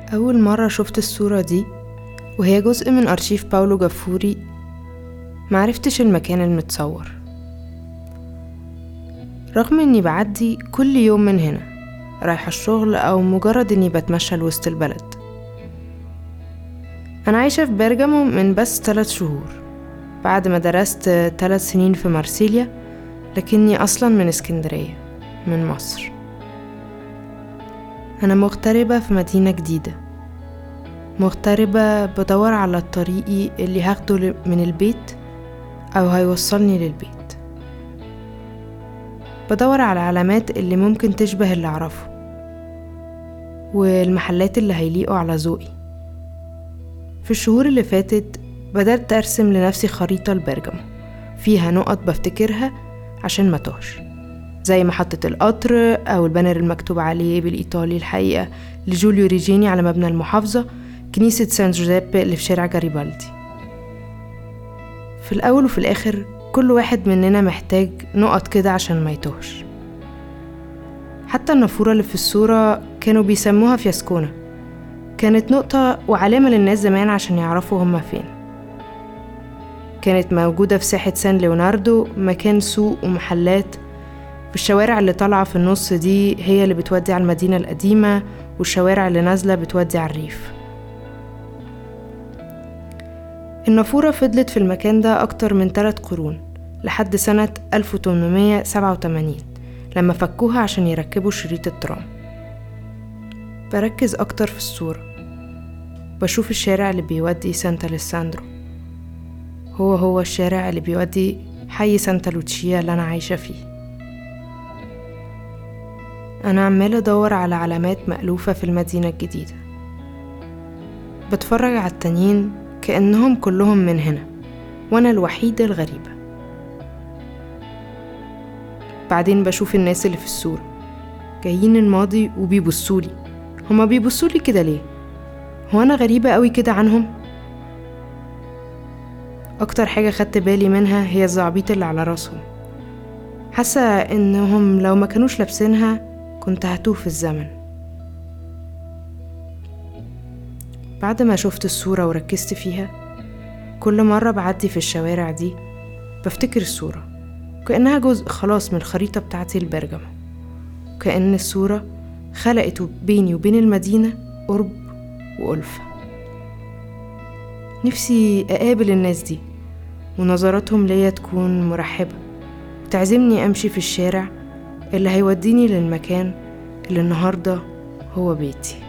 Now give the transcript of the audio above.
أول مرة شفت الصورة دي وهي جزء من أرشيف باولو جفوري معرفتش المكان المتصور رغم إني بعدي كل يوم من هنا رايحة الشغل أو مجرد إني بتمشى لوسط البلد أنا عايشة في برجمو من بس ثلاث شهور بعد ما درست ثلاث سنين في مارسيليا لكني أصلا من اسكندرية من مصر أنا مغتربة في مدينة جديدة مغتربة بدور على طريقي اللي هاخده من البيت أو هيوصلني للبيت بدور على العلامات اللي ممكن تشبه اللي أعرفه والمحلات اللي هيليقوا على ذوقي في الشهور اللي فاتت بدأت أرسم لنفسي خريطة لبرجمو فيها نقط بفتكرها عشان ما توهش زي محطة القطر أو البانر المكتوب عليه بالإيطالي الحقيقة لجوليو ريجيني على مبنى المحافظة كنيسة سان جوزيبي اللي في شارع جاريبالدي في الأول وفي الآخر كل واحد مننا محتاج نقط كده عشان ما يتوهش حتى النافورة اللي في الصورة كانوا بيسموها فياسكونا كانت نقطة وعلامة للناس زمان عشان يعرفوا هما فين كانت موجودة في ساحة سان ليوناردو مكان سوق ومحلات والشوارع اللي طالعة في النص دي هي اللي بتودي على المدينة القديمة والشوارع اللي نازلة بتودي على الريف النافورة فضلت في المكان ده أكتر من ثلاث قرون لحد سنة 1887 لما فكوها عشان يركبوا شريط الترام بركز أكتر في الصورة بشوف الشارع اللي بيودي سانتا ليساندرو هو هو الشارع اللي بيودي حي سانتا لوتشيا اللي أنا عايشة فيه أنا عمالة أدور على علامات مألوفة في المدينة الجديدة بتفرج على التانيين كأنهم كلهم من هنا وأنا الوحيدة الغريبة بعدين بشوف الناس اللي في الصورة جايين الماضي وبيبصولي هما بيبصولي كده ليه؟ هو أنا غريبة قوي كده عنهم؟ أكتر حاجة خدت بالي منها هي الزعبيط اللي على راسهم حاسة إنهم لو ما كانوش لابسينها كنت هتوه في الزمن بعد ما شفت الصورة وركزت فيها كل مرة بعدي في الشوارع دي بفتكر الصورة كأنها جزء خلاص من الخريطة بتاعتي البرجمة وكأن الصورة خلقت بيني وبين المدينة قرب وألفة نفسي أقابل الناس دي ونظراتهم ليا تكون مرحبة وتعزمني أمشي في الشارع اللي هيوديني للمكان اللي النهاردة هو بيتي